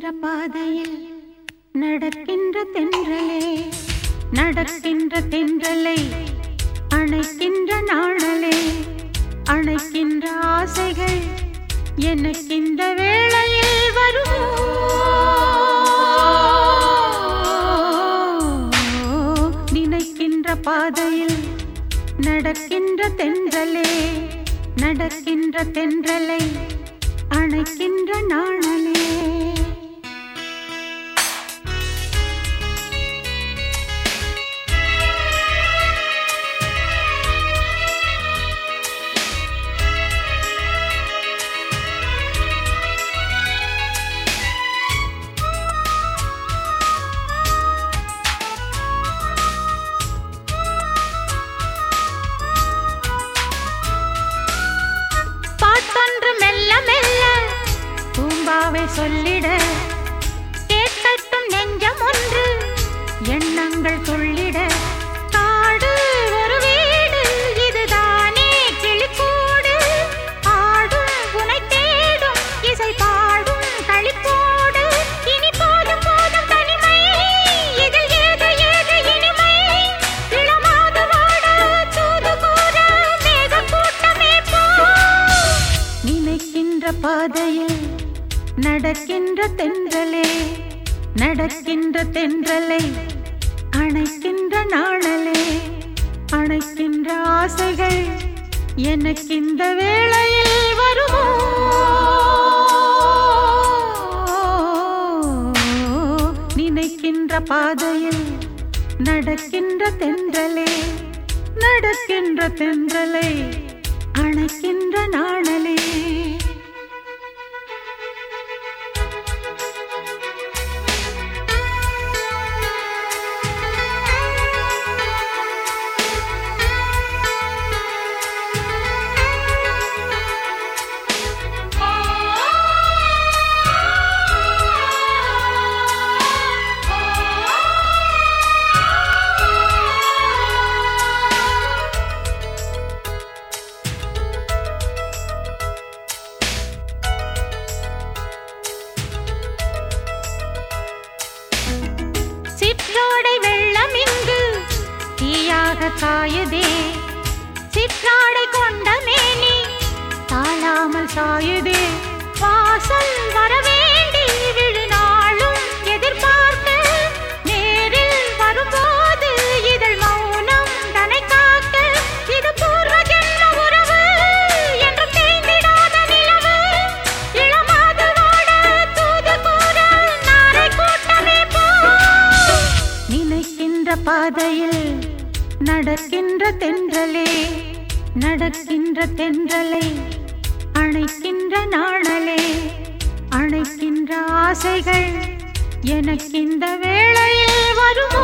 பாதையில் நடக்கின்ற தென்றலே நடக்கின்ற தென்றலை அணைக்கின்ற நாணலே அணைக்கின்ற ஆசைகள் எனக்கிந்த வேளையில் வருமோ நினைக்கின்ற பாதையில் நடக்கின்ற தென்றலே நடக்கின்ற தென்றலை அணைக்கின்ற நாணலே பாட்டொன்று மெல்ல மெல்ல பூம்பாவை சொல்லிட கேட்கட்டும் நெஞ்சம் ஒன்று எண்ணங்கள் சொல்லிட காடு ஒரு வீடு இதுதானே கிளிக்கூடு ஆடும் உனை தேடும் இசை பாடும் களிப்போடு இனி போதும் போதும் தனிமை இதில் ஏது ஏது இனிமை இளமாது வாட தூது கூற மேக கூட்டமே போ நினைக்கின்ற பாதையில் நடக்கின்ற தென்றலே நடக்கின்ற தென்றலை அணைக்கின்ற நாணலே அணைக்கின்ற ஆசைகள் எனக்கிந்த வேளையில் வருமோ நினைக்கின்ற பாதையில் நடக்கின்ற தென்றலே நடக்கின்ற தென்றலை அணைக்கின்ற நாணலே சிற்றோடை வெள்ளம் இங்கு தீயாக காயுதே சிற்றாடை கொண்ட மேனி தாழாமல் சாயுதே வாசல் வரவேண்டி விழுநாளும் எதிர்பார்க்க நேரில் வரும்போது இதழ் மௌனம் தனை காக்க இது பூர்வ ஜென்ம உறவு என்று தேய்ந்திடாத நிலவு இளமாது வாட தூது கூற நாரை கூட்டமே போ நினைக்கின்ற பாதையில் நடக்கின்ற தென்றலே நடக்கின்ற தென்றலை அணைக்கின்ற நாணலே அணைக்கின்ற ஆசைகள் எனக்கிந்த வேளையில் வருமோ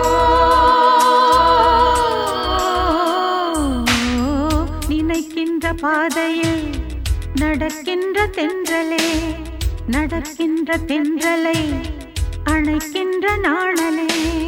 நினைக்கின்ற பாதையில் நடக்கின்ற தென்றலே நடக்கின்ற தென்றலை அணைக்கின்ற நாணலே